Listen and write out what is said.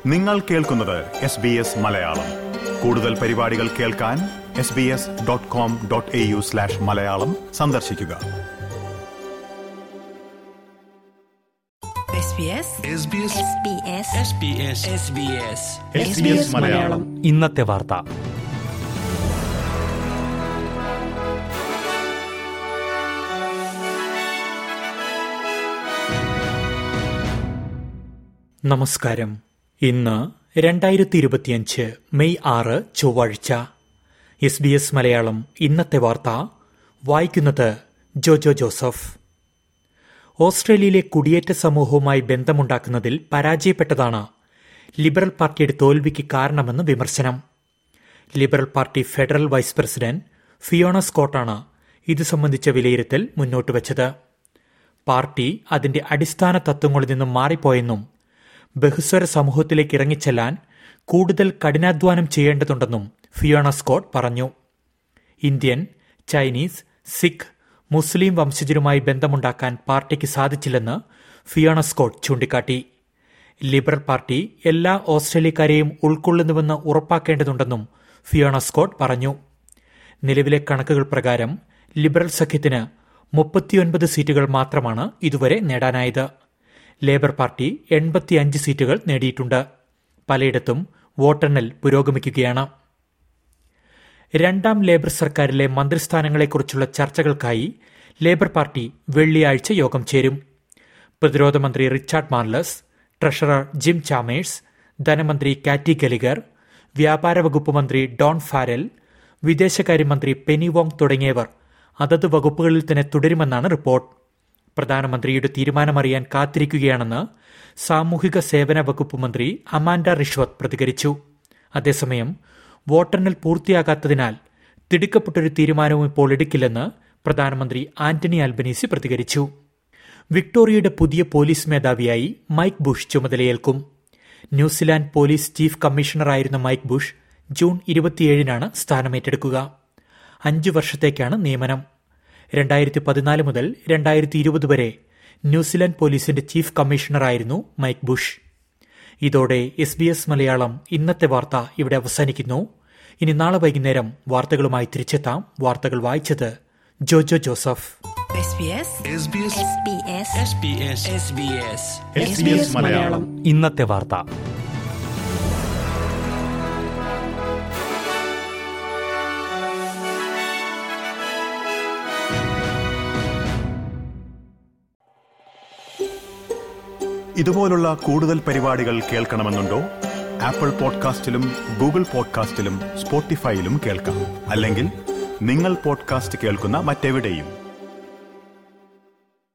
നിങ്ങൾ കേൾക്കുന്നത് S B S Malayalam കൂടുതൽ പരിപാടികൾ കേൾക്കാൻ S B S dot com dot A U slash Malayalam സന്ദർശിക്കുക SBS SBS SBS SBS SBS SBS Malayalam ഇന്നത്തെ വാർത്ത നമസ്കാരം ഇന്ന് രണ്ടായിരത്തി ഇരുപത്തിയഞ്ച് മെയ് ആറ് ചൊവ്വാഴ്ച എസ് ബി എസ് മലയാളം ഇന്നത്തെ വാർത്ത വായിക്കുന്നത് ജോജോ ജോസഫ് ഓസ്ട്രേലിയയിലെ കുടിയേറ്റ സമൂഹവുമായി ബന്ധമുണ്ടാക്കുന്നതിൽ പരാജയപ്പെട്ടതാണ് ലിബറൽ പാർട്ടിയുടെ തോൽവിക്ക് കാരണമെന്ന് വിമർശനം Liberal Party federal vice president Fiona സ്കോട്ടാണ് ഇത് സംബന്ധിച്ച വിലയിരുത്തൽ മുന്നോട്ട് വച്ചത് പാർട്ടി അതിന്റെ അടിസ്ഥാന തത്വങ്ങളിൽ നിന്നും മാറിപ്പോയെന്നും ബഹുസ്വര സമൂഹത്തിലേക്ക് ഇറങ്ങിച്ചെല്ലാൻ കൂടുതൽ കഠിനാധ്വാനം ചെയ്യേണ്ടതുണ്ടെന്നും ഫിയോണ സ്കോട്ട് പറഞ്ഞു ഇന്ത്യൻ ചൈനീസ് സിഖ് മുസ്ലിം വംശജരുമായി ബന്ധമുണ്ടാക്കാൻ പാർട്ടിക്ക് സാധിച്ചില്ലെന്ന് ഫിയോണ സ്കോട്ട് ചൂണ്ടിക്കാട്ടി ലിബറൽ പാർട്ടി എല്ലാ ഓസ്ട്രേലിയക്കാരെയും ഉൾക്കൊള്ളുന്നുവെന്ന് ഉറപ്പാക്കേണ്ടതുണ്ടെന്നും ഫിയോണ സ്കോട്ട് പറഞ്ഞു നിലവിലെ കണക്കുകൾ പ്രകാരം ലിബറൽ സഖ്യത്തിന് മുപ്പത്തിയൊൻപത് സീറ്റുകൾ മാത്രമാണ് ഇതുവരെ നേടാനായത് ലേബർ പാർട്ടി എൺപത്തിയഞ്ച് സീറ്റുകൾ നേടിയിട്ടുണ്ട് പലയിടത്തും വോട്ടെണ്ണൽ പുരോഗമിക്കുകയാണ് രണ്ടാം ലേബർ സർക്കാരിലെ മന്ത്രിസ്ഥാനങ്ങളെക്കുറിച്ചുള്ള ചർച്ചകൾക്കായി ലേബർ പാർട്ടി വെള്ളിയാഴ്ച യോഗം ചേരും പ്രതിരോധ മന്ത്രി Richard Marles treasurer Jim Chalmers ധനമന്ത്രി കാറ്റി ഗലിഗർ വ്യാപാര വകുപ്പ് മന്ത്രി ഡോൺ ഫാരൽ വിദേശകാര്യമന്ത്രി പെനി വോങ് തുടങ്ങിയവർ അതത് വകുപ്പുകളിൽ തന്നെ തുടരുമെന്നാണ് റിപ്പോർട്ട് പ്രധാനമന്ത്രിയുടെ തീരുമാനമറിയാൻ കാത്തിരിക്കുകയാണെന്ന് സാമൂഹിക സേവന വകുപ്പ് മന്ത്രി അമാൻഡ റിഷ്വത് പ്രതികരിച്ചു അതേസമയം വോട്ടെണ്ണൽ പൂർത്തിയാകാത്തതിനാൽ തിടുക്കപ്പെട്ടൊരു തീരുമാനവും ഇപ്പോൾ എടുക്കില്ലെന്ന് പ്രധാനമന്ത്രി ആന്റണി അൽബനീസി പ്രതികരിച്ചു വിക്ടോറിയയുടെ പുതിയ പോലീസ് മേധാവിയായി മൈക്ക് ബുഷ് ചുമതലയേൽക്കും ന്യൂസിലാൻഡ് പോലീസ് ചീഫ് കമ്മീഷണറായിരുന്ന മൈക്ക് ബുഷ് ജൂൺ ഇരുപത്തിയേഴിനാണ് സ്ഥാനമേറ്റെടുക്കുക അഞ്ചു വർഷത്തേക്കാണ് നിയമനം രണ്ടായിരത്തി പതിനാല് മുതൽ രണ്ടായിരത്തി ഇരുപത് വരെ ന്യൂസിലാൻഡ് പോലീസിന്റെ ചീഫ് കമ്മീഷണറായിരുന്നു മൈക്ക് ബുഷ് ഇതോടെ എസ് ബി എസ് മലയാളം ഇന്നത്തെ വാർത്ത ഇവിടെ അവസാനിക്കുന്നു ഇനി നാളെ വൈകുന്നേരം വാർത്തകളുമായി തിരിച്ചെത്താം വാർത്തകൾ വായിച്ചത് Jojo Joseph SBS SBS SBS SBS SBS SBS Malayalam ഇന്നത്തെ വാർത്ത ഇതുപോലുള്ള കൂടുതൽ പരിപാടികൾ കേൾക്കണമെന്നുണ്ടോ ആപ്പിൾ പോഡ്കാസ്റ്റിലും ഗൂഗിൾ പോഡ്കാസ്റ്റിലും സ്പോട്ടിഫൈയിലും കേൾക്കാം അല്ലെങ്കിൽ നിങ്ങൾ പോഡ്കാസ്റ്റ് കേൾക്കുന്ന മറ്റെവിടെയും